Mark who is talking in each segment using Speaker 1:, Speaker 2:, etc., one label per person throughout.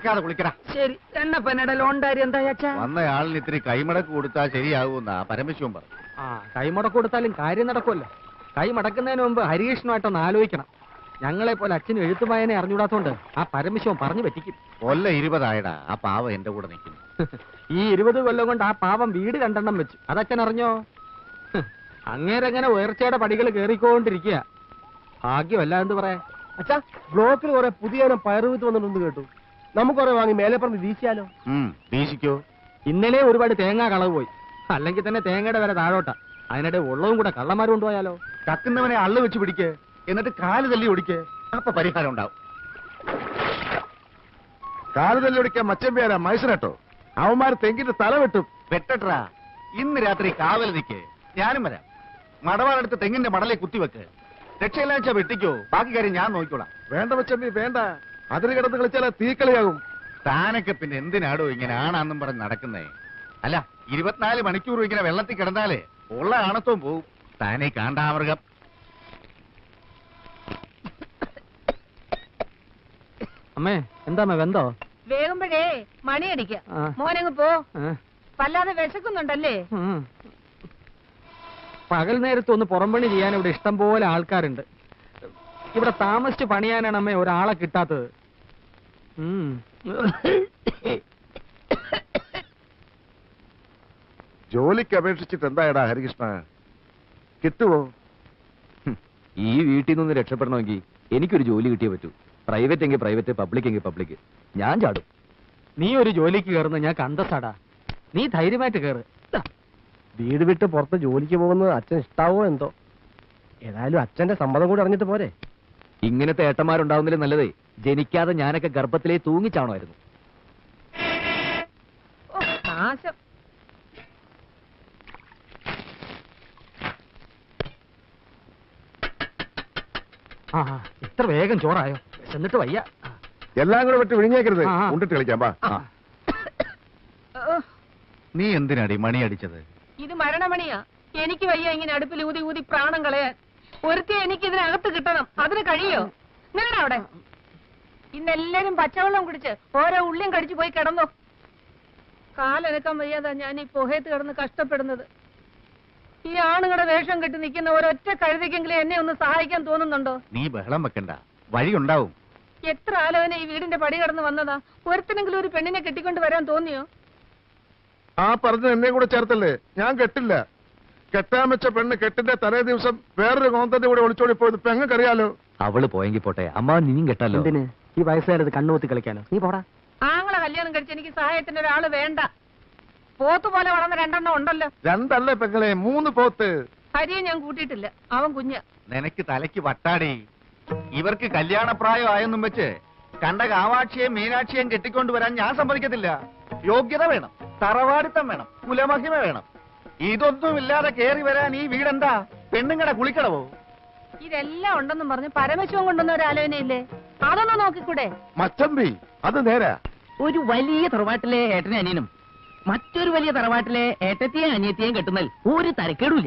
Speaker 1: നാക്കാതെ കുളിക്കടാ
Speaker 2: ശരി എണ്ണപ്പനയുടെ ലോൺ കാര്യം എന്താ അച്ഛാ
Speaker 1: വന്നയാളിന് ഇത്തിരി കൈമടക്ക് കൊടുത്താൽ ശരിയാകുമെന്നാ പരമശിവൻ പറഞ്ഞു
Speaker 2: ആ കൈമടക്ക് കൊടുത്താലും കാര്യം നടക്കുമല്ലോ കൈ മടക്കുന്നതിന് മുമ്പ് ഹരികൃഷ്ണുമായിട്ടൊന്ന് ആലോചിക്കണം ഞങ്ങളെ പോലെ അച്ഛന് എഴുത്തുമായനെ അറിഞ്ഞൂടാത്തോണ്ട് ആ പരമശിവൻ പറഞ്ഞു പറ്റിക്കും
Speaker 1: കൊല്ല ഇരുപതായടാ ആ പാവ എന്റെ കൂടെ നിൽക്കുന്നു
Speaker 2: ഈ ഇരുപത് കൊല്ലം കൊണ്ട് ആ പാവം വീട് രണ്ടെണ്ണം വെച്ചു അതച്ഛൻ അറിഞ്ഞോ ഹ്, അങ്ങേരങ്ങനെ ഉയർച്ചയുടെ പടികൾ കയറിക്കൊണ്ടിരിക്കുക ഭാഗ്യമല്ല എന്ത് പറയാ
Speaker 3: അച്ഛാ ബ്ലോക്കിൽ കുറെ പുതിയ ഇനം പയറുവിത്ത് വന്നിട്ടുണ്ട് കേട്ടു നമുക്ക് കുറെ വാങ്ങി മേലെ പറഞ്ഞ് വീശിയാലോ
Speaker 1: ഉം വീശിക്കോ
Speaker 2: ഇന്നലെ ഒരുപാട് തേങ്ങ കളവ് പോയി അല്ലെങ്കിൽ തന്നെ തേങ്ങയുടെ വില താഴോട്ടാ അതിനിടെ ഉള്ളതും കൂടെ കള്ളന്മാർ കൊണ്ടുപോയാലോ
Speaker 1: കക്കുന്നവനെ അള്ളു വെച്ച് പിടിക്ക് എന്നിട്ട് കാല് തല്ലി ഒടിക്ക് അപ്പൊ പരിഹാരം ഉണ്ടാവും
Speaker 4: കാല് തല്ലി ഒടിക്കാൻ മച്ചമ്പിയാരാ മൈസനട്ടോ അവന്മാർ തെങ്കിന്റെ തല വെട്ടും
Speaker 1: വെട്ടട്രാ ഇന്ന് രാത്രി കാവൽ നിൽക്ക് ഞാനും വരാം മടവാളെടുത്ത് തെങ്ങിന്റെ മടലെ കുത്തിവെക്ക് രക്ഷയില്ലാച്ച വെട്ടിക്കോ ബാക്കി കാര്യം ഞാൻ നോക്കിക്കോളാം
Speaker 4: വേണ്ട മച്ചമ്പി വേണ്ട അതിന് കിടന്ന് കളിച്ചാൽ തീക്കളിയാകും
Speaker 1: താനൊക്കെ പിന്നെ എന്തിനാടോ ഇങ്ങനെ ആണാന്നും പറഞ്ഞ് നടക്കുന്നേ അല്ല ഇരുപത്തിനാല് മണിക്കൂർ ഇങ്ങനെ വെള്ളത്തിൽ കിടന്നാലേ ഉള്ള ആണത്വം പോവും താനേ കാണ്ടാമൃഗം
Speaker 2: അമ്മേ എന്താ അമ്മേ വെന്തോ
Speaker 5: വേഗുമ്പോഴേ മണിയടിക്ക
Speaker 2: ആ.
Speaker 5: മോനങ്ങ് പോ
Speaker 2: ഏ?
Speaker 5: വല്ലാതെ വിശക്കുന്നുണ്ടല്ലേ
Speaker 2: ഉം. പകൽ നേരത്ത് ഒന്ന് പുറംപണി ചെയ്യാൻ ഇവിടെ ഇഷ്ടം പോലെ ആൾക്കാരുണ്ട് ഇവിടെ താമസിച്ച് പണിയാനാണ് അമ്മേ ഒരാളെ കിട്ടാത്തത് ഉം.
Speaker 4: ജോലിക്ക് അപേക്ഷിച്ചിട്ട് എന്തായടാ ഹരികൃഷ്ണ കിട്ടുവോ
Speaker 6: ഈ വീട്ടിൽ നിന്ന് രക്ഷപ്പെടണമെങ്കിൽ എനിക്കൊരു ജോലി കിട്ടിയേ പറ്റൂ പ്രൈവറ്റ് എങ്കിൽ പ്രൈവറ്റ് പബ്ലിക് എങ്കിൽ പബ്ലിക് ഞാൻ ചാടും
Speaker 2: നീ ഒരു ജോലിക്ക് കയറുന്ന ഞാൻ കണ്ടസാടാ നീ ധൈര്യമായിട്ട് കയറ് ദാ,
Speaker 3: വീട് വിട്ട് പുറത്ത് ജോലിക്ക് പോകുന്നത് അച്ഛൻ ഇഷ്ടാവോ എന്തോ ഏതായാലും അച്ഛന്റെ സമ്മതം കൂടി അറിഞ്ഞിട്ട് പോരെ
Speaker 6: ഇങ്ങനത്തെ ഏട്ടന്മാരുണ്ടാവുന്നതിലും നല്ലതേ ജനിക്കാതെ ഞാനൊക്കെ ഗർഭത്തിലേ തൂങ്ങിച്ചാണമായിരുന്നു
Speaker 5: ഓ, നാശം
Speaker 2: ആ ആ, ഇത്ര വേഗം ചോറായോ എന്നിട്ട് വയ്യ ആ,
Speaker 4: എല്ലാം കൂടെ വിട്ട് വിഴിഞ്ഞേക്കരുത്
Speaker 2: ആ, ആ.
Speaker 4: ഉണ്ടിട്ട് കളിക്കാം വാ
Speaker 2: ആ.
Speaker 5: ഓ,
Speaker 1: നീ എന്തിനാടി മണി അടിച്ചത്
Speaker 5: ഇത് മരണമണിയാ എനിക്ക് വയ്യ ഇങ്ങനെ അടുപ്പിൽ ഊതി ഊതി പ്രാണം കളയാൻ ഒരുത്തി എനിക്ക് ഇതിനകത്ത് കിട്ടണം അതിന് കഴിയോ നിങ്ങളുടെ അവിടെ ഇന്നെല്ലാരും പച്ചവെള്ളം കുടിച്ച് ഓരോ ഉള്ളിയും കടിച്ചു പോയി കിടന്നു കാലനക്കാൻ വയ്യാതാ ഞാൻ ഈ പുഹയത്ത് കിടന്ന് കഷ്ടപ്പെടുന്നത് ഈ ആണുങ്ങളുടെ വേഷം കെട്ടി നിൽക്കുന്ന ഒരൊറ്റ കഴുതിക്കെങ്കിലും എന്നെ ഒന്ന് സഹായിക്കാൻ തോന്നുന്നുണ്ടോ
Speaker 1: നീ ബഹളം വെക്കണ്ട വഴിയുണ്ടാവും
Speaker 5: എത്ര ആലോചന ഈ വീടിന്റെ പടി കടന്ന് വന്നതാ ഒരുത്തിനെങ്കിലും ഒരു പെണ്ണിനെ കെട്ടിക്കൊണ്ട് വരാൻ തോന്നിയോ
Speaker 4: ആ പറഞ്ഞ എന്നെ കൂടെ ചേർത്തല്ലേ ഞാൻ കെട്ടില്ല കെട്ടാൻ വെച്ച പെണ്ണ് കെട്ടിന്റെ തലേ ദിവസം വേറൊരു കോന്തന്റെ കൂടെ ഒളിച്ചോടി പോയത് പെങ്ങക്കറിയാലോ
Speaker 6: അവള് പോയെങ്കിൽ പോട്ടെ അമ്മ നീയും കെട്ടല്ലോ
Speaker 2: എന്തിന് ഈ വയസ്സുകാരത് കണ്ണുകൂത്തി കളിക്കാനോ നീ പോടാ
Speaker 5: ആങ്ങളെ കല്യാണം കഴിച്ച് എനിക്ക് സഹായത്തിന് ഒരാള് വേണ്ട പോത്ത് പോലെ വളർന്ന രണ്ടെണ്ണം ഉണ്ടല്ലോ
Speaker 4: രണ്ടല്ലേ പെങ്ങളെ മൂന്ന് പോത്ത്
Speaker 5: ഹരിയെ ഞാൻ കൂട്ടിയിട്ടില്ല അവൻ കുഞ്ഞ്
Speaker 1: നിനക്ക് തലയ്ക്ക് വട്ടാടി ഇവർക്ക് കല്യാണപ്രായം ആയെന്നും വെച്ച് കണ്ട കാവാക്ഷിയെയും മീനാക്ഷിയെയും കെട്ടിക്കൊണ്ടുവരാൻ ഞാൻ സമ്മതിക്കത്തില്ല യോഗ്യത വേണം തറവാടിത്തം വേണം കുലമഹിമ വേണം ഇതൊന്നും ഇല്ലാതെ കേറി വരാൻ ഈ വീടെന്താ പെണ്ണുങ്ങടെ കുളിക്കടവോ
Speaker 5: ഇതെല്ലാം ഉണ്ടെന്നും പറഞ്ഞ് പരമശിവൻ കൊണ്ടുവന്ന ഒരു ആലോചനയില്ലേ അതൊന്ന് നോക്കിക്കൂടെ
Speaker 4: മച്ചമ്പി അത് നേരാ
Speaker 7: ഒരു വലിയ തറവാട്ടിലെ ഏട്ടനെ അനിയനും മറ്റൊരു വലിയ തറവാട്ടിലെ ഏട്ടത്തെയും അനിയത്തെയും കെട്ടുന്നതിൽ ഒരു തരക്കേടുമില്ല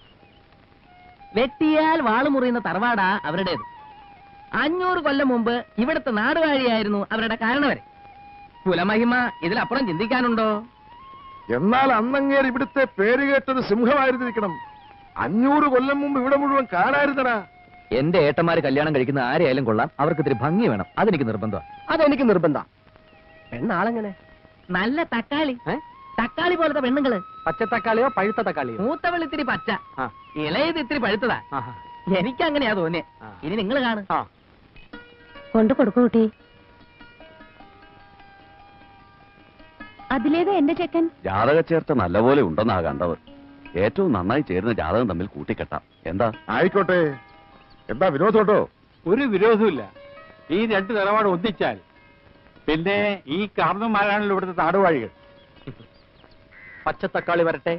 Speaker 7: വെട്ടിയാൽ വാള് മുറിയുന്ന തറവാടാ അവരുടേത് അഞ്ഞൂറ് കൊല്ലം മുമ്പ് ഇവിടുത്തെ നാടുവാഴിയായിരുന്നു അവരുടെ കാരണവരെ കുലമഹിമ ഇതിലപ്പുറം ചിന്തിക്കാനുണ്ടോ
Speaker 4: എന്നാൽ അന്നങ്ങേർ ഇവിടുത്തെ പേര് കേട്ടൊരു സിംഹമായിരുന്നിരിക്കണം അഞ്ഞൂറ് കൊല്ലം മുമ്പ് ഇവിടെ മുഴുവൻ കാണായിരുന്നടാ
Speaker 6: എന്റെ ഏട്ടന്മാര് കല്യാണം കഴിക്കുന്ന ആരെയായാലും കൊള്ളാം അവർക്ക് ഇത്തിരി ഭംഗി വേണം അതെനിക്ക് നിർബന്ധം
Speaker 3: അതെനിക്ക് നിർബന്ധ പെണ്ണാളെങ്ങനെ
Speaker 7: നല്ല തക്കാളി
Speaker 2: ഏ?
Speaker 7: തക്കാളി പോലത്തെ പെണ്ണുങ്ങള്
Speaker 2: പച്ചത്തക്കാളിയോ പഴുത്ത തക്കാളിയോ
Speaker 7: മൂത്തവൾ ഇത്തിരി പച്ച
Speaker 2: ആ.
Speaker 7: ഇളയത് ഇത്തിരി പഴുത്തതാ
Speaker 2: ആഹാ.
Speaker 7: എനിക്ക് അങ്ങനെയാ തോന്നിയേ
Speaker 2: ആ.
Speaker 7: ഇനി നിങ്ങൾ കാണും
Speaker 2: ആ
Speaker 8: കൊണ്ടു കൊടുക്കൂ കുട്ടി അതിലേത് എന്റെ ചെക്കൻ
Speaker 6: ജാതക ചേർത്ത നല്ലപോലെ ഉണ്ടെന്നാ കണ്ടവർ ഏറ്റവും നന്നായി ചേരുന്ന ജാതകം തമ്മിൽ കൂട്ടിക്കെട്ടാം എന്താ
Speaker 4: ആയിക്കോട്ടെ എന്താ വിനോദോട്ടോ
Speaker 9: ഒരു വിരോധമില്ല ഈ രണ്ട് നിലപാട് ഒന്നിച്ചാൽ പിന്നെ ഈ കാർന്നന്മാരാണല്ലോ ഇവിടുത്തെ നാടുവാഴികൾ
Speaker 2: പച്ചത്തക്കാളി വരട്ടെ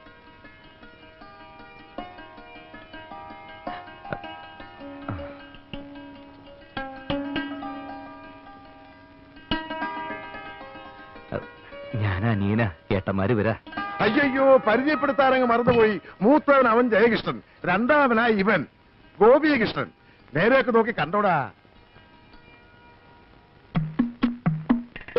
Speaker 6: ഞാനാ നീന ഏട്ടന്മാര് വരാ
Speaker 4: അയ്യോ പരിചയപ്പെടുത്താനങ്ങ് മറന്നുപോയി മൂത്തവൻ അവൻ ജയകൃഷ്ണൻ രണ്ടാമനായി ഇവൻ ഗോപികൃഷ്ണൻ നേരെയൊക്കെ നോക്കി കണ്ടോടാ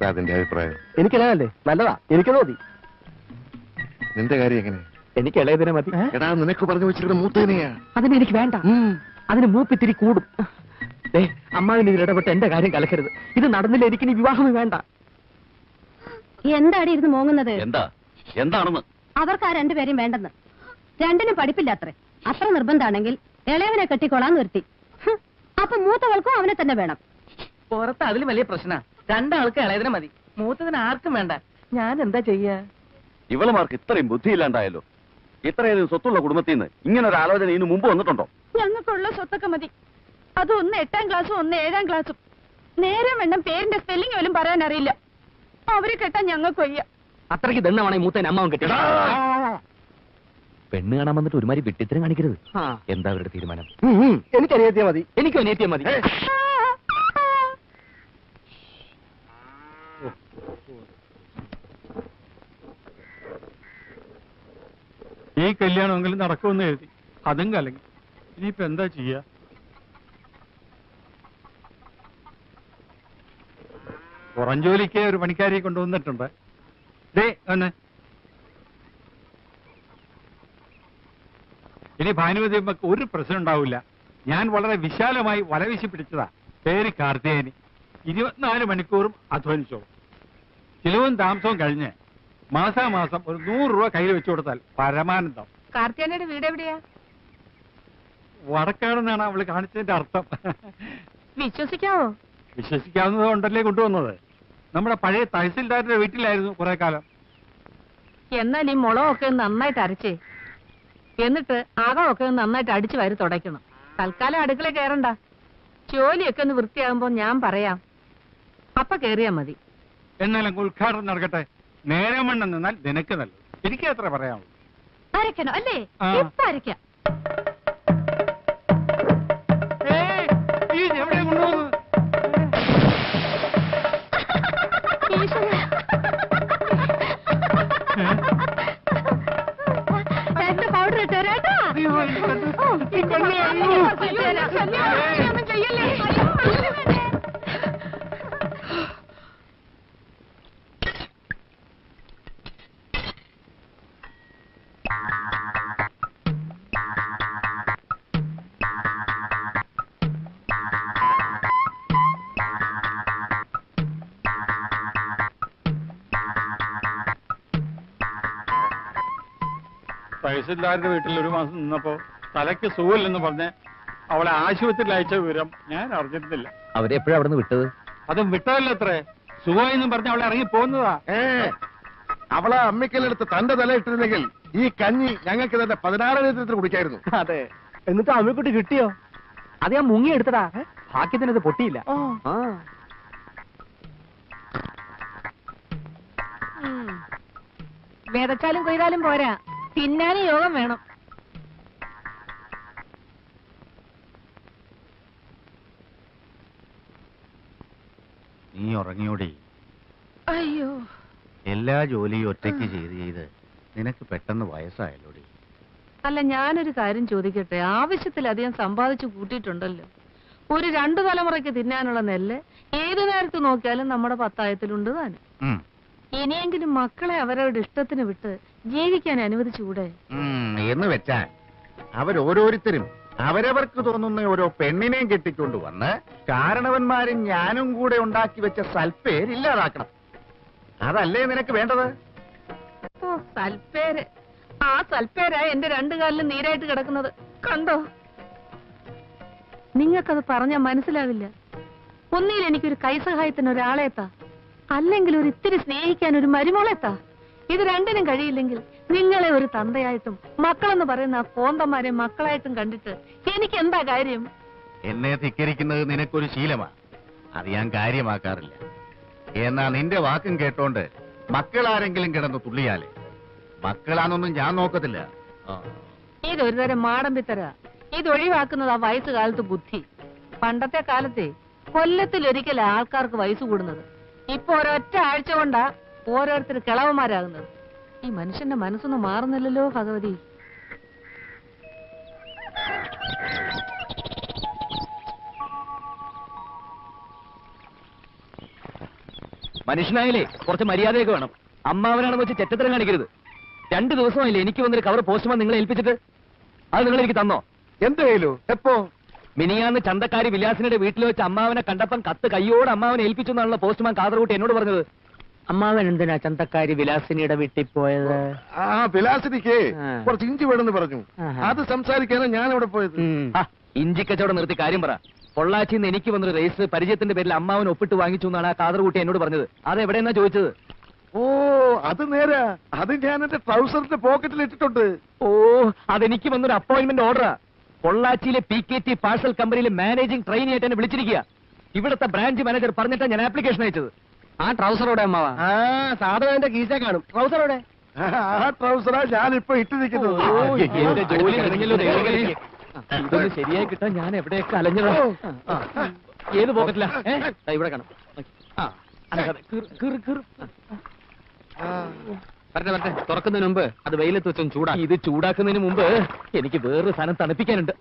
Speaker 4: എന്താ അതിന്റെ അഭിപ്രായം
Speaker 3: എനിക്കല്ലേ നല്ലതാ എനിക്കത് മതി
Speaker 4: നിന്റെ കാര്യം എങ്ങനെ
Speaker 2: എനിക്ക് ഇളയതിനെ മതി
Speaker 4: എടാ നിനക്ക് പറഞ്ഞു വെച്ചിരിക്കുന്ന മൂത്തേനെയാ
Speaker 2: അതിന് എനിക്ക് വേണ്ട അതിന് മൂപ്പിത്തിരി കൂടും ഏ അമ്മാവിന് ഇതിൽ ഇടപെട്ട് എന്റെ കാര്യം കലക്കരുത് ഇത് നടന്നില്ല എനിക്ക് ഇനി വിവാഹമേ വേണ്ട
Speaker 8: എന്താടി ഇരുന്ന് മോങ്ങുന്നത്
Speaker 6: എന്താ എന്താണെന്ന്
Speaker 8: അവർക്ക് ആ രണ്ടുപേരെയും വേണ്ടെന്ന് രണ്ടിനും പഠിപ്പില്ല അത്രേ അത്ര നിർബന്ധാണെങ്കിൽ ഇളയവനെ കെട്ടിക്കോളാൻ നിർത്തി ഹ്, അപ്പൊ മൂത്തവൾക്കും അവനെ തന്നെ വേണം
Speaker 7: പുറത്ത് അതിലും വലിയ പ്രശ്ന രണ്ടാൾക്ക് ഇളയതിനെ മതി മൂത്തതിന് ആർക്കും വേണ്ട ഞാൻ എന്താ ചെയ്യാ
Speaker 6: ഇവളുമാർക്ക് ഇത്രയും ബുദ്ധിയില്ലാണ്ടായല്ലോ ഇത്രയധികം സ്വത്തുള്ള കുടുംബത്തിൽ നിന്ന് ഇങ്ങനെ ഒരു ആലോചന ഇതിനു മുമ്പ് വന്നിട്ടുണ്ടോ
Speaker 5: ഞങ്ങൾക്കുള്ള സ്വത്തൊക്കെ മതി അത് ഒന്ന് എട്ടാം ക്ലാസ്സും ഒന്ന് ഏഴാം ക്ലാസ്സും നേരം വേണം പേരിന്റെ സ്പെല്ലിംഗ് പോലും പറയാൻ അറിയില്ല അവരെ കെട്ടാൻ ഞങ്ങൾക്ക് വയ്യ
Speaker 2: അത്രയ്ക്ക് ദണ്ണമാണ് ഈ മൂത്തേനെ അമ്മാവൻ കെട്ടി
Speaker 6: പെണ്ണ് കാണാൻ വന്നിട്ട് ഒരുമാതിരി വിട്ടിത്തരം കാണിക്കരുത്
Speaker 2: ആ.
Speaker 6: എന്താ അവരുടെ തീരുമാനം
Speaker 3: എനിക്ക് അനിയത്തിയാ മതി
Speaker 2: എനിക്കും അനിയത്തിയെ മതി
Speaker 9: ഈ കല്യാണമെങ്കിലും നടക്കുമെന്ന് എഴുതി അതും കലങ്ങി ഇനിയിപ്പോ എന്താ ചെയ്യാ പുറം ജോലിക്ക് ഒരു പണിക്കാരിയെ കൊണ്ടുവന്നിട്ടുണ്ട് ദേ ഒന്ന് ഇനി ഭാനുമതി അമ്മക്ക് ഒരു പ്രശ്നം ഉണ്ടാവില്ല ഞാൻ വളരെ വിശാലമായി വലവീശി പിടിച്ചതാ പേര് കാർത്തികേയനി ഇരുപത്തിനാല് മണിക്കൂറും അധ്വാനിച്ചോളും ചിലവും താമസവും കഴിഞ്ഞ് മാസാമാസം ഒരു നൂറ് രൂപ കയ്യിൽ വെച്ചു കൊടുത്താൽ പരമാനന്ദം
Speaker 5: കാർത്തിയാനയുടെ വീട് എവിടെയാ
Speaker 9: വടക്കാടെന്നാണ് അവള് കാണിച്ചതിന്റെ അർത്ഥം
Speaker 5: വിശ്വസിക്കാവോ
Speaker 9: വിശ്വസിക്കാവുന്നത് കൊണ്ടല്ലേ കൊണ്ടുവന്നത് നമ്മുടെ പഴയ തഹസിൽദാരുടെ വീട്ടിലായിരുന്നു കുറെ കാലം
Speaker 5: എന്നാൽ ഈ മുളകൊക്കെ ഒന്ന് നന്നായിട്ട് അരച്ചേ എന്നിട്ട് അകമൊക്കെ ഒന്ന് നന്നായിട്ട് അടിച്ചു വാരി തുടയ്ക്കണം തൽക്കാലം അടുക്കള കയറണ്ട ജോലിയൊക്കെ ഒന്ന് വൃത്തിയാകുമ്പോ ഞാൻ പറയാം അപ്പ കേറിയാ മതി
Speaker 9: എന്നാലും ഉദ്ഘാടനം നടക്കട്ടെ നേരം വണ്ണം നിന്നാൽ നിനക്ക് നല്ലത് എനിക്ക് അത്ര പറയാനുള്ളൂ
Speaker 8: അരക്കണോ അല്ലേ
Speaker 9: ആ.
Speaker 8: ഇപ്പൊ അരക്കാം
Speaker 9: ഏയ്, ഈ എവിടെ കൊണ്ടുപോകുന്നത്
Speaker 8: എന്റെ പൗഡർ ഇട്ടേരാട്ടാ
Speaker 9: അയ്യോ, എനിക്ക് അത് ഈ കണ്ണ് അയ്യോ. തഹസിൽദാരുടെ വീട്ടിൽ ഒരു മാസം നിന്നപ്പോ തലയ്ക്ക് സുഖമില്ലെന്ന് പറഞ്ഞ് അവളെ ആശുപത്രിയിൽ അയച്ച വിവരം ഞാൻ അറിഞ്ഞിരുന്നില്ല
Speaker 6: അവരെ എപ്പോഴാ അവിടെ നിന്ന് വിട്ടത്
Speaker 9: അതും വിട്ടതല്ല അത്രേ സുഖമായെന്നും പറഞ്ഞ് അവളെ ഇറങ്ങി പോകുന്നതാ
Speaker 4: ഏ അവളെ അമ്മിക്കല്ലെടുത്ത് തന്റെ തലയിട്ടിരുന്നെങ്കിൽ ഈ കഞ്ഞി ഞങ്ങൾക്ക് തന്നെ പതിനാറ് ലിറ്റർ കുടിക്കായിരുന്നു
Speaker 2: അതെ എന്നിട്ട് അമ്മക്കുട്ടി കിട്ടിയോ അത് ഞാൻ മുങ്ങി എടുത്തടാ ഭാഗ്യത്തിന് ഇത് പൊട്ടിയില്ല ആ
Speaker 5: വിതച്ചാലും കൊയ്താലും പോരാ തിന്നാനും യോഗം വേണം
Speaker 1: നീ ഉറങ്ങിയോടി
Speaker 5: അയ്യോ
Speaker 1: എല്ലാ ജോലിയും ഒറ്റയ്ക്ക് ചെയ്ത് ചെയ്ത് നിനക്ക് പെട്ടെന്ന് വയസ്സായല്ലോടി
Speaker 5: അല്ല ഞാനൊരു കാര്യം ചോദിക്കട്ടെ ആവശ്യത്തിലധികം സമ്പാദിച്ചു കൂട്ടിയിട്ടുണ്ടല്ലോ ഒരു രണ്ടു തലമുറയ്ക്ക് തിന്നാനുള്ള നെല്ല് ഏതു നേരത്ത് നോക്കിയാലും നമ്മുടെ പത്തായത്തിലുണ്ട് താനും
Speaker 1: ഉം.
Speaker 5: ഇനിയെങ്കിലും മക്കളെ അവരവരുടെ ഇഷ്ടത്തിന് വിട്ട് ജീവിക്കാൻ അനുവദിച്ചുകൂടെ
Speaker 1: ഉം, എന്ന് വെച്ചാൽ അവരോരോരുത്തരും അവരവർക്ക് തോന്നുന്ന ഓരോ പെണ്ണിനെയും കെട്ടിക്കൊണ്ട് വന്ന് കാരണവന്മാരും ഞാനും കൂടെ ഉണ്ടാക്കി വെച്ച സൽപ്പേര് ഇല്ലാതാക്കണം അതല്ലേ നിനക്ക് വേണ്ടത്
Speaker 5: ഓ സൽപ്പേര് ആ സൽപ്പേരാ എന്റെ രണ്ടു കാലിലും നീരായിട്ട് കിടക്കുന്നത് കണ്ടോ നിങ്ങൾക്കത് പറഞ്ഞാൽ മനസ്സിലാവില്ല ഒന്നിൽ എനിക്കൊരു കൈസഹായത്തിന് ഒരാളെത്താ അല്ലെങ്കിൽ ഒരു ഇത്തിരി സ്നേഹിക്കാൻ ഒരു മരുമോളെത്താ ഇത് രണ്ടിനും കഴിയില്ലെങ്കിൽ നിങ്ങളെ ഒരു തന്തയായിട്ടും മക്കളെന്ന് പറയുന്ന ആ കോന്തന്മാരെ മക്കളായിട്ടും കണ്ടിട്ട് എനിക്ക് എന്താ കാര്യം
Speaker 1: എന്നെ ധിക്കരിക്കുന്നത് നിനക്കൊരു ശീലമാണ് അത് ഞാൻ കാര്യമാക്കാറില്ല എന്നാ നിന്റെ വാക്കും കേട്ടോണ്ട് മക്കളാരെങ്കിലും കിടന്ന് തുള്ളിയാലേ മക്കളാന്നൊന്നും ഞാൻ നോക്കത്തില്ല ആ.
Speaker 5: ഇതൊരു തരം മാടമ്പിത്തര ഇത് ഒഴിവാക്കുന്നത് ആ വയസ്സുകാലത്ത് ബുദ്ധി പണ്ടത്തെ കാലത്തെ കൊല്ലത്തിലൊരിക്കൽ ആൾക്കാർക്ക് വയസ്സ് കൂടുന്നത് ഇപ്പൊ ഒരൊറ്റ ആഴ്ച കൊണ്ടാ ഓരോരുത്തർ കിളവന്മാരാകുന്നത് ഈ മനുഷ്യന്റെ മനസ്സൊന്നും മാറുന്നില്ലല്ലോ ഭഗവതി
Speaker 6: മനുഷ്യനായാലേ കുറച്ച് മര്യാദയൊക്കെ വേണം അമ്മാവനാണെന്ന് വെച്ച് ചെറ്റത്തരം കാണിക്കരുത് രണ്ട് ദിവസമായില്ലേ എനിക്ക് വന്നൊരു കവർ പോസ്റ്റ്മാൻ നിങ്ങളെ ഏൽപ്പിച്ചിട്ട് അത് നിങ്ങൾ എനിക്ക് തന്നോ
Speaker 4: എന്തായാലും എപ്പോ
Speaker 6: മിനിയാന്ന് ചന്തക്കാരി വിലാസിനുടെ വീട്ടിൽ വെച്ച് അമ്മാവനെ കണ്ടപ്പം കത്ത് കയ്യോട് അമ്മാവനെ ഏൽപ്പിച്ചു എന്നാണല്ലോ പോസ്റ്റ്മാൻ കാതർകൂട്ടി എന്നോട് പറഞ്ഞത്
Speaker 2: അമ്മാവൻ എന്തിനാ ചന്തക്കാരി വിലാസിനിയുടെ വീട്ടിൽ പോയത്
Speaker 4: ആ വിലാസിനിക്ക്
Speaker 2: ആ.
Speaker 4: കുറച്ച് ഇഞ്ചി വേണമെന്ന് പറഞ്ഞു
Speaker 2: ആഹാ.
Speaker 4: അത് സംസാരിക്കാനാണ് ഞാൻ അവിടെ പോയത്
Speaker 2: ഉം.
Speaker 6: ആ, ഇഞ്ചി കച്ചവടം നിർത്തി കാര്യം പറ പൊള്ളാച്ചിന്ന് എനിക്ക് വന്നൊരു രജിസ്റ്റർ പരിചയത്തിന്റെ പേരിൽ അമ്മാവൻ ഒപ്പിട്ട് വാങ്ങിച്ചു എന്നാണ് ആ കാതർകൂട്ടി എന്നോട് പറഞ്ഞത് അത് എവിടെയെന്നാ ചോദിച്ചത്
Speaker 4: ഓ അത് നേരാ അത് ഞാൻ എന്റെ ട്രൗസറിന്റെ പോക്കറ്റിൽ ഇട്ടിട്ടുണ്ട്
Speaker 6: ഓ അതെനിക്ക് വന്നൊരു അപ്പോയിന്റ്മെന്റ് ഓർഡറാ പൊള്ളാച്ചിയിലെ പി കെ ടി പാഴ്സൽ കമ്പനിയിലെ മാനേജിംഗ് ട്രെയിനി ആയിട്ട് എന്നെ വിളിച്ചിരിക്കുക ഇവിടുത്തെ ബ്രാഞ്ച് മാനേജർ പറഞ്ഞിട്ടാണ് ഞാൻ ആപ്ലിക്കേഷൻ അയച്ചത്
Speaker 2: ആ ട്രൗസറോടെ അമ്മാവ
Speaker 3: ആ സാധനം എന്റെ കീസേ കാണും ട്രൗസറോടെ
Speaker 4: ആ ട്രൗസറാ ഞാൻ ഇപ്പൊ ഇട്ടിരിക്കുന്നത്
Speaker 6: ഓ, എന്റെ ജോലി കഴിഞ്ഞല്ലോ ദൈവമേ. ഇതൊന്ന് ശരിയായി കിട്ടാൻ ഞാൻ എവിടെയൊക്കെ അലഞ്ഞതാ ആ, ഏത് പോക്കറ്റിലാ ഏ? ദാ ഇവിടെ കാണും ആ, അനങ്ങാതെ. കിർ, കിർ, കിർ.
Speaker 2: വരട്ടെ വരട്ടെ തുറക്കുന്നതിന് മുമ്പ് അത് വെയിലത്ത് വെച്ചൊന്ന് ചൂടാ
Speaker 6: ഇത് ചൂടാക്കുന്നതിന് മുമ്പ് എനിക്ക് വേറൊരു സാധനം തണുപ്പിക്കാനുണ്ട്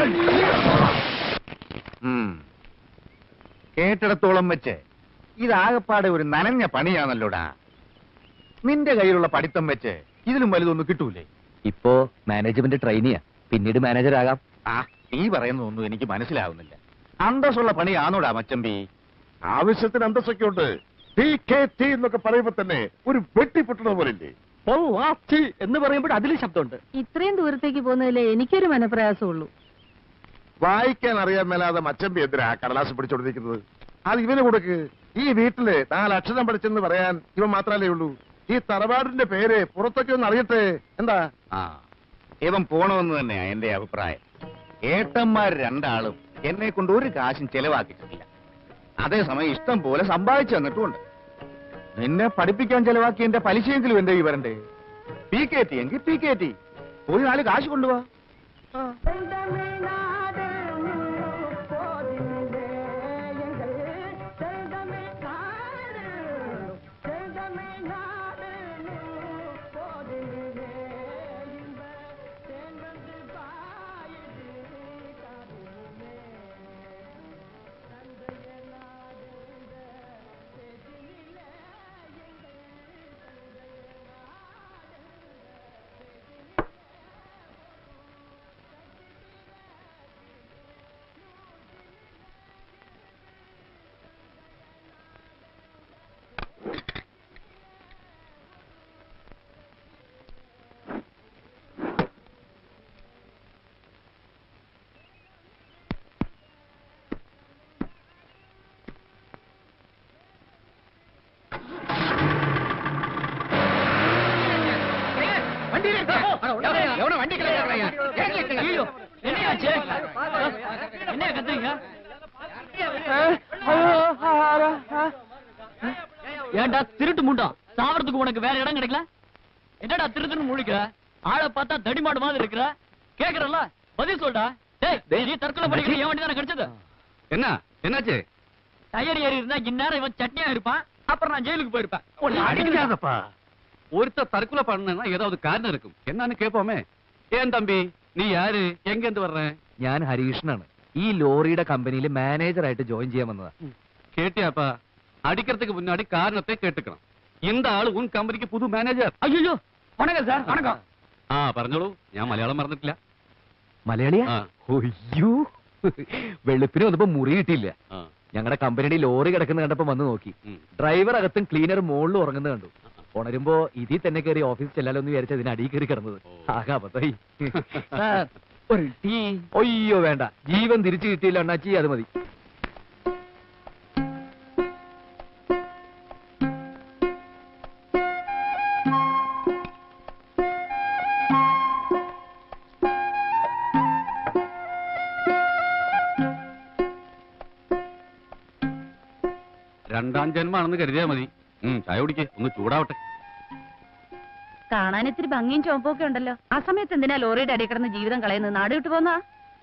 Speaker 1: ഉം. കേട്ടിടത്തോളം വെച്ച് ഇതാകപ്പാടെ ഒരു നനഞ്ഞ പണിയാണല്ലോടാ നിന്റെ കയ്യിലുള്ള പഠിത്തം വെച്ച് ഇതിലും വലുതൊന്നും കിട്ടൂലേ
Speaker 6: ഇപ്പോ മാനേജ്മെന്റ് ട്രെയിനിയാ പിന്നീട് മാനേജർ ആകാം
Speaker 1: ആ നീ പറയുന്നതൊന്നും എനിക്ക് മനസ്സിലാവുന്നില്ല അന്തസ്സുള്ള പണിയാണോടാ മച്ചമ്പി
Speaker 4: ആവശ്യത്തിന് അന്തസ്സൊക്കെ ഉണ്ട് ടി കെ ടി എന്നൊക്കെ പറയുമ്പോ തന്നെ ഒരു വെട്ടിപ്പൊട്ടണ പോലില്ലേ
Speaker 2: പൊള്ളാച്ചി എന്ന് പറയുമ്പോൾ അതിലും ശബ്ദമുണ്ട്
Speaker 5: ഇത്രയും ദൂരത്തേക്ക് പോകുന്നതിലേ എനിക്കൊരു മനപ്രയാസമുള്ളൂ
Speaker 4: വായിക്കാൻ അറിയാൻ മേലാതെ മച്ചമ്പി എന്തിനാ കടലാസ് പിടിച്ചോണ്ടിരിക്കുന്നത് അത് ഇവന് കൊടുക്ക് ഈ വീട്ടില് നാലക്ഷരം പഠിച്ചെന്ന് പറയാൻ ഇവൻ മാത്രല്ലേ ഉള്ളൂ ഈ തറവാടിന്റെ പേര് പുറത്തൊക്കെ ഒന്ന് അറിയട്ടെ എന്താ
Speaker 1: ആ ഇവൻ പോണമെന്ന് തന്നെയാ എന്റെ അഭിപ്രായം ഏട്ടന്മാർ രണ്ടാളും എന്നെ കൊണ്ട് ഒരു കാശും ചെലവാക്കിയിട്ടില്ല അതേസമയം ഇഷ്ടം പോലെ സമ്പാദിച്ചു തന്നിട്ടുമുണ്ട് നിന്നെ പഠിപ്പിക്കാൻ ചെലവാക്കി എന്റെ പലിശയെങ്കിലും എന്റെ ഈ വരണ്ടേ പി കെ ടി എങ്കിൽ പി കെ ടി പോയി നാല് കാശ് കൊണ്ടുപോവാ
Speaker 7: ஏன்டா திருட்டு முண்டா சாவறதுக்கு உனக்கு வேற இடம் கிடைக்கல என்னடா திருட்டுன்னு முழிக்கிற ஆளை பார்த்தா தடிமாடு மாதிரி இருக்கிற கேக்குறல்ல பதில் சொல்டா டேய் நீ தற்கொலை பண்ணிக்கிற என் வண்டி தானே கிடைச்சது
Speaker 6: என்ன என்னாச்சு
Speaker 7: டயர் ஏறி இருந்தா இந்நேரம் இவன் சட்னியா இருப்பான் அப்புறம் நான் ஜெயிலுக்கு போயிருப்பேன் உன்னை அடிக்கிறேன்.
Speaker 1: அடிக்காதப்பா
Speaker 10: ஒருத்தர் தற்கொலை பண்ணனா ஏதாவது காரணம் இருக்கும் என்னன்னு கேட்போமே ஏன் தம்பி நீ யாரு எங்க இருந்து வர்ற
Speaker 6: ഞാൻ ഹരീഷനാണ് ഈ ലോറിയുടെ കമ്പനിയിൽ മാനേജറായിട്ട് ജോയിൻ ചെയ്യാൻ വന്നതാ
Speaker 10: கேட்டியாப்பா அடிக்கிறதுக்கு முன்னாடி காரணத்தை கேட்டுக்கணும் இந்த ஆளு உன் கம்பெனிக்கு புது மேனேஜர்
Speaker 7: ஐயோ வணக்கம் சார் வணக்கம்
Speaker 10: ആ പറഞ്ഞോളൂ ഞാൻ മലയാളം മറന്നിട്ടില്ല
Speaker 6: മലയാളിയാ
Speaker 10: ആ.
Speaker 6: ഒയ്യോ വെളുപ്പിന് വന്നപ്പോ മുറി കിട്ടിയില്ല
Speaker 10: ആ,
Speaker 6: ഞങ്ങളുടെ കമ്പനിയുടെ ലോറി കിടക്കുന്ന കണ്ടപ്പോ വന്ന് നോക്കി
Speaker 10: ഉം.
Speaker 6: ഡ്രൈവർ അകത്തും ക്ലീനർ മുകളിൽ ഉറങ്ങുന്നത് കണ്ടു ഉണരുമ്പോ ഇതിൽ തന്നെ കയറി ഓഫീസ് ചെല്ലാലോ എന്ന് വിചാരിച്ച അതിന് അടിയിൽ കയറി കിടന്നത്
Speaker 10: ഓ.
Speaker 6: ആകെ അബദ്ധായി
Speaker 7: சார் ஒரு டீ
Speaker 6: ഒയ്യോ വേണ്ട ജീവൻ തിരിച്ചു കിട്ടിയില്ല അണ്ണാച്ചി അത് മതി
Speaker 10: രണ്ടാം ജന്മാണെന്ന് കരുതിയാ മതി ഉം, ചായ കുടിക്കേ ഒന്ന് ചൂടാവട്ടെ
Speaker 5: കാണാൻ ഇത്തിരി ഭംഗിയും ചുവപ്പൊക്കെ ഉണ്ടല്ലോ ആ സമയത്ത് എന്തിനാ ലോറിയുടെ അടിയിൽ കിടന്ന് ജീവിതം കളയുന്നത് നാട് വിട്ടു പോന്നാ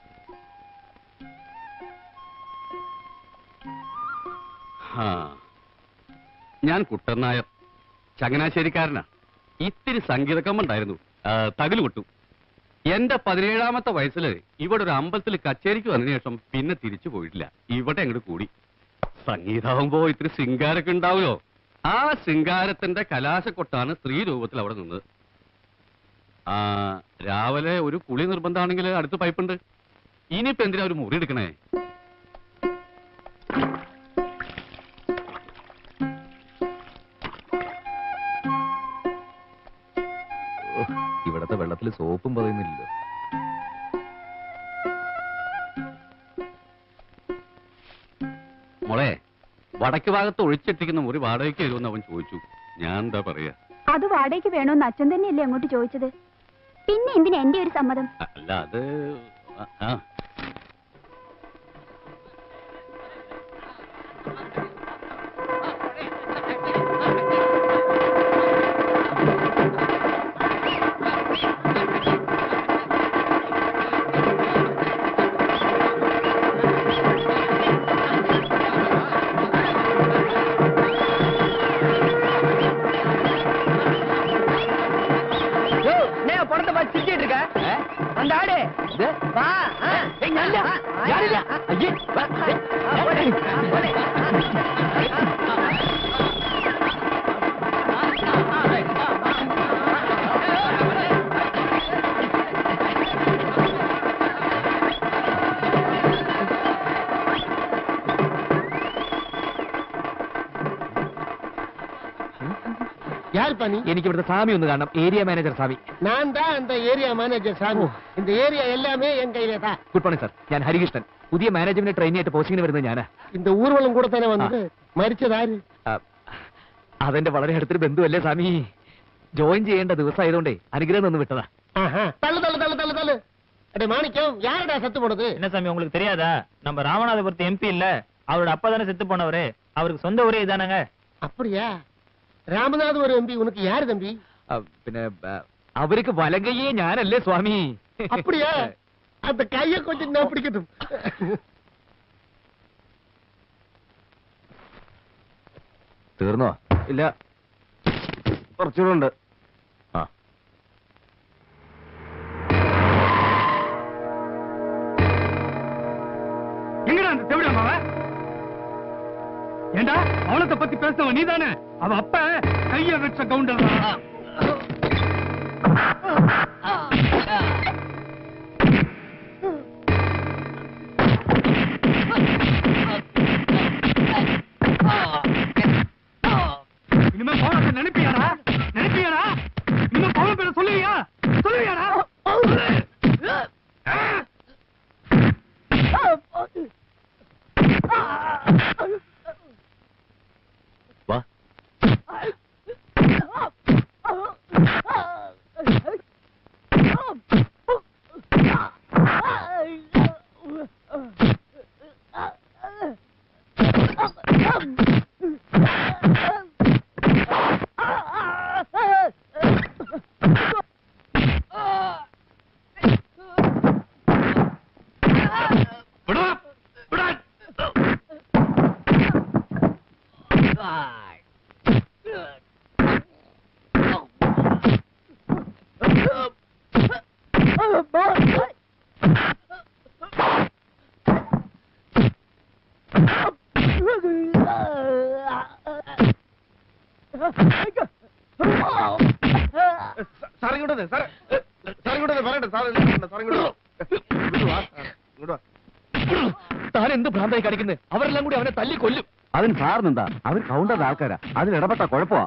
Speaker 10: ആ. ഞാൻ കുട്ടൻ നായർ ചങ്ങനാശ്ശേരിക്കാരനാ ഇത്തിരി സംഗീതക്കമ്മുണ്ടായിരുന്നു തകില് കൊട്ടു എന്റെ പതിനേഴാമത്തെ വയസ്സില് ഇവിടെ ഒരു അമ്പലത്തിൽ കച്ചേരിക്ക് വന്നതിന് ശേഷം പിന്നെ തിരിച്ചു പോയിട്ടില്ല ഇവിടെ അങ്ങോട്ട് കൂടി സംഗീതാവുമ്പോ ഇത്തിരി ശൃംഗാരൊക്കെ ഉണ്ടാവുമല്ലോ ആ ശൃംഗാരത്തിന്റെ കലാശക്കൊട്ടാണ് സ്ത്രീ രൂപത്തിൽ അവിടെ നിന്നത് ആ രാവിലെ ഒരു കുളി നിർബന്ധമാണെങ്കിൽ അടുത്ത് പൈപ്പുണ്ട് ഇനിയിപ്പോ എന്തിനാ ഒരു മുറി എടുക്കണേ
Speaker 6: ഇവിടത്തെ വെള്ളത്തിൽ സോപ്പും പറയുന്നില്ലല്ലോ
Speaker 10: മോളെ വടക്ക് ഭാഗത്ത് ഒഴിച്ചിട്ടിരിക്കുന്ന മുറി വാടകയ്ക്ക് തരുമെന്ന് അവൻ ചോദിച്ചു ഞാൻ എന്താ പറയാ
Speaker 11: അത് വാടകയ്ക്ക് വേണോന്ന് അച്ഛൻ തന്നെയല്ലേ അങ്ങോട്ട് ചോദിച്ചത് പിന്നെ എന്തിനാ എന്റെ ഒരു സമ്മതം
Speaker 10: അല്ല അത് ആ, ആ
Speaker 2: படத்தை பார்த்து சிரிச்சிட்டு இருக்க அந்த ஆடு வா ஆ. ஆ.
Speaker 6: யாரில்ல? ஐயே, வா.
Speaker 2: ஆ, போடு. ஆ, போடு.
Speaker 3: யார் பண்ணி
Speaker 6: എനിക്ക് ഇവിടുത്തെ സ്വാമി ഒന്ന് കാണണം ഏരിയ മാനേജർ സ്വാമി
Speaker 3: நான் தான் அந்த ஏரியா மேனேஜர் சாமி இந்த ஏரியா எல்லாமே என் கையில தான்
Speaker 6: ഗുഡ് മോർണിംഗ് സാർ ഞാൻ ഹരികൃഷ്ണൻ പുതിയ മാനേജ്മെന്റ് ട്രെയിനി ആയിട്ട് പോസ്റ്റിംഗിന് വരുന്നത് ഞാനാ
Speaker 3: இந்த ஊர்வலம் கூட தானே வந்தது மறிச்சதாரு
Speaker 6: ആ, അതെന്റെ വളരെ അടുത്തൊരു ബന്ധുവല്ലേ സ്വാമി ജോയിൻ ചെയ്യേണ്ട ദിവസമായതുകൊണ്ടേ അനുഗ്രഹം നിന്ന് വിട്ടതാ
Speaker 3: ஆஹா. தள்ளு தள்ளு தள்ளு தள்ளு தள்ளு அடே மாணிக்கம் யாரடா சத்து போனது
Speaker 12: என்ன சாமி உங்களுக்கு தெரியாதா நம்ம ராமநாதபுரத்து எம்பி இல்ல அவரோட அப்பா தானே செத்து போனவரு அவருக்கு சொந்த ஊரே இதானங்க
Speaker 3: அப்படியா ராமநாத் ஒரு எம்பி உனக்கு யாரு தம்பி
Speaker 6: ആ, പിന്നെ ആ, അവർക്ക് വലങ്കയെ ഞാനല്ലേ സ്വാമി
Speaker 3: அப்படியா அந்த கைய கொஞ்சம் நான் பிடிக்கட்டும்
Speaker 6: തീർന്നോ ഇല്ല കുറച്ചുകൂടെ ഉണ്ട് ആ
Speaker 9: எங்கடா அந்த செவிடாம அவ ஏண்டா அவளத்தை பத்தி பேசுனவன் நீதானே அவ அப்ப கைய வச்ச கவுண்டர் இனிமே பவனத்தை நினைப்பியாடா நினைப்பியாடா இனிமே பவன பேர சொல்லுவியா சொல்லுவியாடா சொல்லு. ஆ?
Speaker 6: വാ
Speaker 9: വിടാ വിടാ
Speaker 1: സാർ ഇങ്ങോട്ട് വന്നേ, സാർ സാർ ഇങ്ങോട്ട് വന്നേ, പറയട്ടെ സാർ ഇങ്ങോട്ട് സാർ ഇങ്ങോട്ട് വാ. ഇങ്ങോട്ട് വാ സാർ, ഇങ്ങോട്ട് വാ
Speaker 6: താൻ എന്ത് ഭ്രാന്തായി കാണിക്കുന്നത് അവരെല്ലാം കൂടി അവനെ തല്ലി കൊല്ലും
Speaker 4: അതിന് സാറിനെന്താ അവർ കൗണ്ടറിന്റെ ആൾക്കാരാ അതിൽ ഇടപെട്ട കുഴപ്പമാ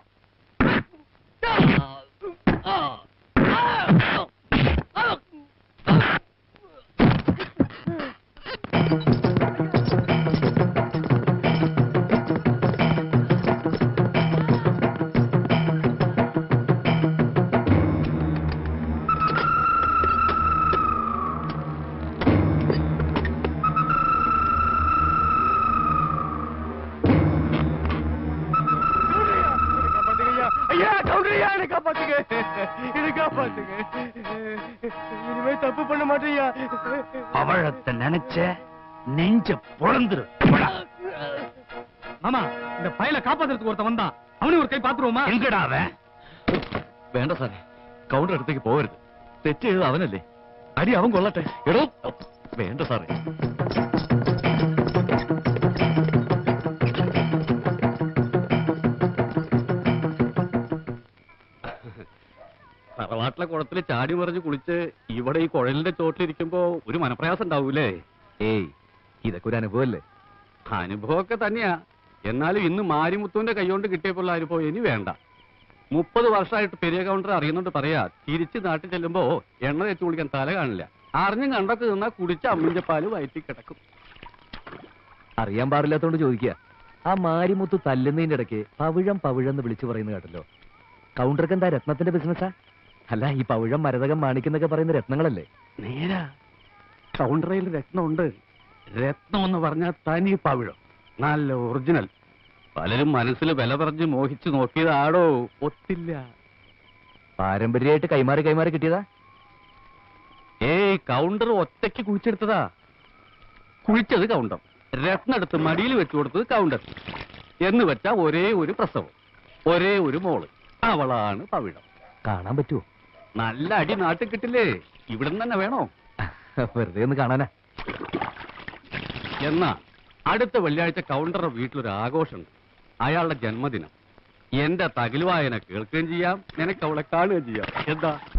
Speaker 2: ஐயா கவுண்டரையா என்னை காப்பாத்துங்க என்னை காப்பாத்துங்க இனிமே தப்பு பண்ண மாட்டேயா
Speaker 9: அவழத்தை நினைச்ச நெஞ்ச பொழந்துரு மாமா இந்த பயல காப்பாத்துறதுக்கு ஒருத்தன் வந்தான் அவனையும் ஒரு கை பாத்துருவோமா எங்கடா அவன்
Speaker 6: വേണ്ട സാറേ കൗണ്ടർ അടുത്തേക്ക് പോകരുത് തെറ്റ് ചെയ്തത് അവനല്ലേ അടി അവൻ കൊള്ളട്ടെ എടോ വേണ്ട സാറേ
Speaker 10: തറവാട്ടിലെ കുളത്തിൽ ചാടി മറിഞ്ഞ് കുളിച്ച് ഇവിടെ ഈ കുഴലിന്റെ ചോട്ടിലിരിക്കുമ്പോ ഒരു മനപ്രയാസം ഉണ്ടാവൂലേ
Speaker 6: ഏയ് ഇതൊക്കെ ഒരു അനുഭവമല്ലേ
Speaker 10: അനുഭവമൊക്കെ തന്നെയാ എന്നാലും ഇന്ന് മാരിമുത്തുവിന്റെ കൈകൊണ്ട് കിട്ടിയപ്പോൾ അനുഭവം ഇനി വേണ്ട മുപ്പത് വർഷമായിട്ട് പെരിയ കൗണ്ടർ അറിയുന്നുണ്ട് പറയാ തിരിച്ച് നാട്ടിൽ ചെല്ലുമ്പോ എണ്ണ തേച്ച് കുളിക്കാൻ തല കാണില്ല അറിഞ്ഞും കണ്ടൊക്കെ നിന്നാ കുടിച്ച അമ്മിന്റെ പാല് വയറ്റി കിടക്കും
Speaker 6: അറിയാൻ പാടില്ലാത്തോണ്ട് ചോദിക്കുക ആ മാരിമുത്ത് തല്ലുന്നതിന്റെ ഇടയ്ക്ക് പവിഴം പവിഴം എന്ന് വിളിച്ചു പറയുന്നത് കേട്ടല്ലോ കൗണ്ടർക്ക് എന്താ രത്നത്തിന്റെ ബിസിനസ്സാ അല്ല ഈ പവിഴം മരതകം മാണിക്കുന്നൊക്കെ പറയുന്ന രത്നങ്ങളല്ലേ
Speaker 10: നേരാ കൗണ്ടറയിൽ രത്നമുണ്ട് രത്നം എന്ന് പറഞ്ഞാൽ തനി പവിഴം നല്ല ഒറിജിനൽ പലരും മനസ്സിൽ വില പറഞ്ഞ് മോഹിച്ചു നോക്കിയതാടോ ഒത്തില്ല
Speaker 6: പാരമ്പര്യമായിട്ട് കൈമാറി കൈമാറി കിട്ടിയതാ
Speaker 10: ഏയ് കൗണ്ടർ ഒറ്റയ്ക്ക് കുഴിച്ചെടുത്തതാ കുഴിച്ചത് കൗണ്ടർ രത്നം എടുത്ത് മടിയിൽ വെച്ചു കൊടുത്തത് കൗണ്ടർ എന്ന് വെച്ചാ ഒരേ ഒരു പ്രസവം ഒരേ ഒരു മോള് അവളാണ് പവിഴം
Speaker 6: കാണാൻ പറ്റുമോ
Speaker 10: നല്ല അടി നാട്ടിൽ കിട്ടില്ലേ ഇവിടെ തന്നെ വേണോ
Speaker 6: വെറുതെ ഒന്ന് കാണാനാ
Speaker 10: എന്നാ അടുത്ത വെള്ളിയാഴ്ച കൗണ്ടറുടെ വീട്ടിലൊരു ആഘോഷമുണ്ട് അയാളുടെ ജന്മദിനം എന്റെ തകിലുവായന കേൾക്കുകയും ചെയ്യാം നിനക്ക് അവളെ കാണുകയും ചെയ്യാം എന്താ